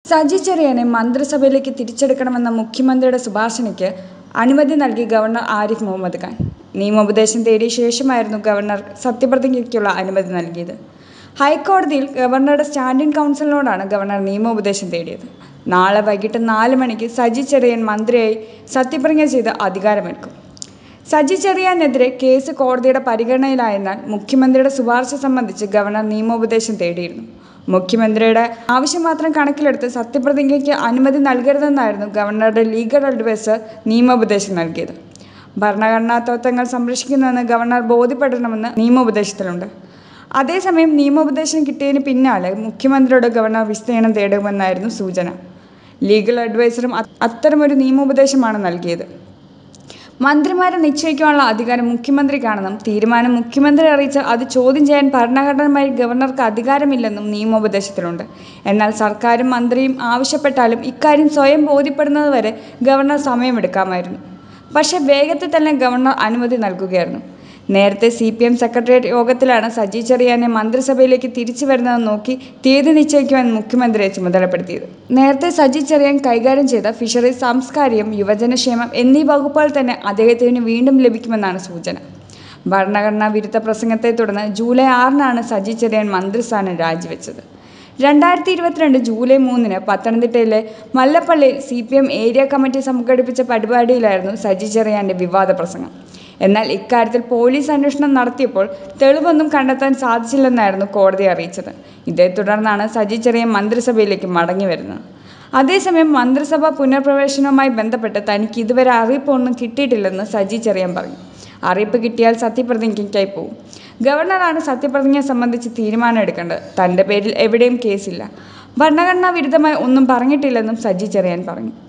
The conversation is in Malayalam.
സജി ചെറിയാനെ മന്ത്രിസഭയിലേക്ക് തിരിച്ചെടുക്കണമെന്ന മുഖ്യമന്ത്രിയുടെ ശുപാർശയ്ക്ക് അനുമതി നൽകി ഗവർണർ ആരിഫ് മുഹമ്മദ് ഖാൻ നിയമോപദേശം തേടിയ ശേഷമായിരുന്നു ഗവർണർ സത്യപ്രതിജ്ഞയ്ക്കുള്ള അനുമതി നൽകിയത് ഹൈക്കോടതിയിൽ ഗവർണറുടെ സ്റ്റാൻഡിംഗ് കൗൺസിലിനോടാണ് ഗവർണർ നിയമോപദേശം തേടിയത് നാളെ വൈകിട്ട് നാല് മണിക്ക് സജി ചെറിയാൻ മന്ത്രിയായി സത്യപ്രതിജ്ഞ ചെയ്ത് അധികാരമേൽക്കും സജി ചെറിയാനെതിരെ കേസ് കോടതിയുടെ പരിഗണനയിലായതിനാൽ മുഖ്യമന്ത്രിയുടെ ശുപാർശ സംബന്ധിച്ച് ഗവർണർ നിയമോപദേശം തേടിയിരുന്നു മുഖ്യമന്ത്രിയുടെ ആവശ്യം മാത്രം കണക്കിലെടുത്ത് സത്യപ്രതിജ്ഞയ്ക്ക് അനുമതി നൽകരുതെന്നായിരുന്നു ഗവർണറുടെ ലീഗൽ അഡ്വൈസർ നിയമോപദേശം നൽകിയത് ഭരണഘടനാ തത്വങ്ങൾ സംരക്ഷിക്കുന്നുവെന്ന് ഗവർണർ ബോധ്യപ്പെടണമെന്ന് നിയമോപദേശത്തിലുണ്ട് അതേസമയം നിയമോപദേശം കിട്ടിയതിന് പിന്നാലെ മുഖ്യമന്ത്രിയോട് ഗവർണർ വിസ്തീർണം തേടുമെന്നായിരുന്നു സൂചന ലീഗൽ അഡ്വൈസറും അ- അത്തരമൊരു നിയമോപദേശമാണ് നൽകിയത് മന്ത്രിമാരെ നിശ്ചയിക്കാനുള്ള അധികാരം മുഖ്യമന്ത്രിക്കാണെന്നും തീരുമാനം മുഖ്യമന്ത്രി അറിയിച്ചാൽ അത് ചോദ്യം ചെയ്യാൻ ഭരണഘടനമായി ഗവർണർക്ക് അധികാരമില്ലെന്നും നിയമോപദേശത്തിലുണ്ട് എന്നാൽ സർക്കാരും മന്ത്രിയും ആവശ്യപ്പെട്ടാലും ഇക്കാര്യം സ്വയം ബോധ്യപ്പെടുന്നതുവരെ ഗവർണർ സമയമെടുക്കാമായിരുന്നു പക്ഷേ വേഗത്തിൽ തന്നെ ഗവർണർ അനുമതി നൽകുകയായിരുന്നു നേരത്തെ സി പി എം സെക്രട്ടേറിയറ്റ് യോഗത്തിലാണ് സജി ചെറിയാനെ മന്ത്രിസഭയിലേക്ക് തിരിച്ചു വരുന്നതെന്ന് നോക്കി തീയതി നിശ്ചയിക്കുവാൻ മുഖ്യമന്ത്രിയെ ചുമതലപ്പെടുത്തിയത് നേരത്തെ സജി ചെറിയാൻ കൈകാര്യം ചെയ്ത ഫിഷറീസ് സാംസ്കാരികം യുവജനക്ഷേമം എന്നീ വകുപ്പുകൾ തന്നെ അദ്ദേഹത്തിന് വീണ്ടും ലഭിക്കുമെന്നാണ് സൂചന ഭരണഘടനാ വിരുദ്ധ പ്രസംഗത്തെ തുടർന്ന് ജൂലൈ ആറിനാണ് സജി ചെറിയാൻ മന്ത്രിസ്ഥാനം രാജിവെച്ചത് രണ്ടായിരത്തി ഇരുപത്തിരണ്ട് ജൂലൈ മൂന്നിന് പത്തനംതിട്ടയിലെ മല്ലപ്പള്ളിയിൽ സി പി എം ഏരിയ കമ്മിറ്റി സംഘടിപ്പിച്ച പരിപാടിയിലായിരുന്നു സജി ചെറിയാന്റെ വിവാദ പ്രസംഗം എന്നാൽ ഇക്കാര്യത്തിൽ പോലീസ് അന്വേഷണം നടത്തിയപ്പോൾ തെളിവൊന്നും കണ്ടെത്താൻ സാധിച്ചില്ലെന്നായിരുന്നു കോടതി അറിയിച്ചത് ഇതേ തുടർന്നാണ് സജി ചെറിയാൻ മന്ത്രിസഭയിലേക്ക് മടങ്ങി വരുന്നത് അതേസമയം മന്ത്രിസഭാ പുനഃപ്രവേശനവുമായി ബന്ധപ്പെട്ട് തനിക്ക് ഇതുവരെ അറിയിപ്പൊന്നും കിട്ടിയിട്ടില്ലെന്ന് സജി ചെറിയാൻ പറഞ്ഞു അറിയിപ്പ് കിട്ടിയാൽ സത്യപ്രതിജ്ഞയ്ക്കായി പോകും ഗവർണറാണ് സത്യപ്രതിജ്ഞ സംബന്ധിച്ച് തീരുമാനം എടുക്കേണ്ടത് തൻ്റെ പേരിൽ എവിടെയും കേസില്ല ഭരണഘടനാ വിരുദ്ധമായി ഒന്നും പറഞ്ഞിട്ടില്ലെന്നും സജി ചെറിയാൻ പറഞ്ഞു